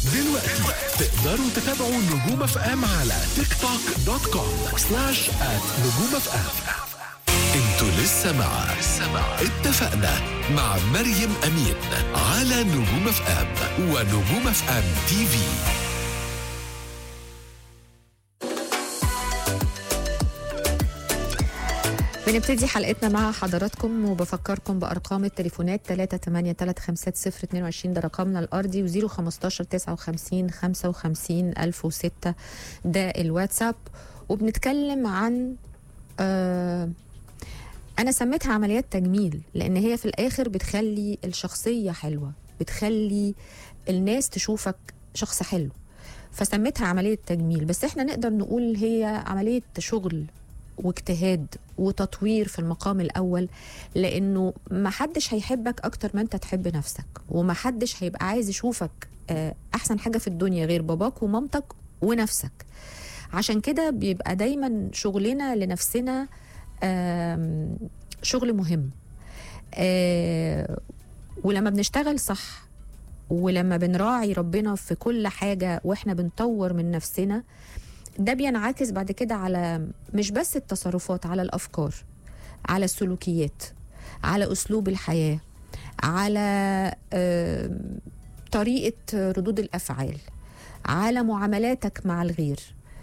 دلوقتي تقدروا تتابعوا نجوم اف ام على تيك توك دوت كوم سلاش ات نجوم اف ام انتوا لسه مع اتفقنا مع مريم امين على نجوم اف ام ونجوم اف ام تي في بنبتدي حلقتنا مع حضراتكم وبفكركم بارقام التليفونات 3835022 ده رقمنا الارضي و015 59 55 1006 ده الواتساب وبنتكلم عن آه انا سميتها عمليات تجميل لان هي في الاخر بتخلي الشخصيه حلوه بتخلي الناس تشوفك شخص حلو فسميتها عمليه تجميل بس احنا نقدر نقول هي عمليه شغل واجتهاد وتطوير في المقام الاول لانه ما حدش هيحبك اكتر ما انت تحب نفسك وما حدش هيبقى عايز يشوفك آه، احسن حاجه في الدنيا غير باباك ومامتك ونفسك عشان كده بيبقى دايما شغلنا لنفسنا آم، شغل مهم آه، ولما بنشتغل صح ولما بنراعي ربنا في كل حاجة واحنا بنطور من نفسنا ده بينعكس بعد كده على مش بس التصرفات على الأفكار على السلوكيات على أسلوب الحياة على آم، طريقة ردود الأفعال على معاملاتك مع الغير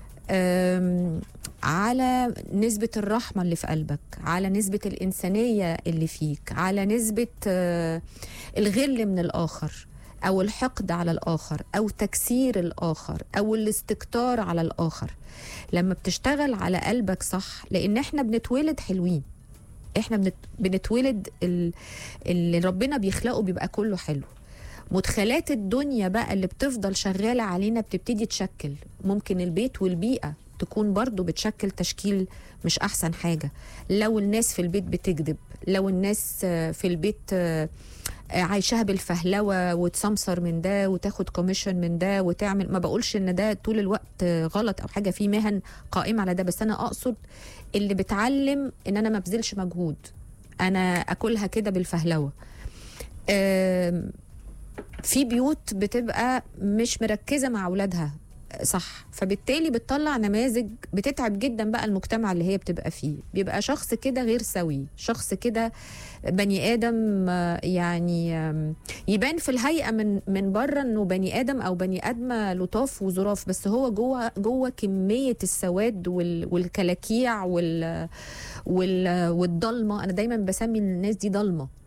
آم، على نسبة الرحمة اللي في قلبك على نسبة الإنسانية اللي فيك على نسبة آه، الغل من الآخر أو الحقد على الآخر أو تكسير الآخر أو الاستكتار على الآخر لما بتشتغل على قلبك صح لأن احنا بنتولد حلوين احنا بنت... بنتولد ال... اللي ربنا بيخلقه بيبقى كله حلو مدخلات الدنيا بقى اللي بتفضل شغالة علينا بتبتدي تشكل ممكن البيت والبيئة تكون برضو بتشكل تشكيل مش أحسن حاجة لو الناس في البيت بتكذب لو الناس آه، في البيت آه، آه، عايشاها بالفهلوة وتسمسر من ده وتاخد كوميشن من ده وتعمل ما بقولش ان ده طول الوقت آه، غلط او حاجة في مهن قائمة على ده بس انا اقصد اللي بتعلم ان انا ما بذلش مجهود انا اكلها كده بالفهلوة آم، في بيوت بتبقى مش مركزه مع اولادها صح فبالتالي بتطلع نماذج بتتعب جدا بقى المجتمع اللي هي بتبقى فيه بيبقى شخص كده غير سوي شخص كده بني ادم آه، يعني آم، يبان في الهيئه من من بره انه بني ادم او بني ادمه لطاف وظراف بس هو جوه جوه كميه السواد وال والكلاكيع وال وال والضلمه انا دايما بسمي الناس دي ضلمه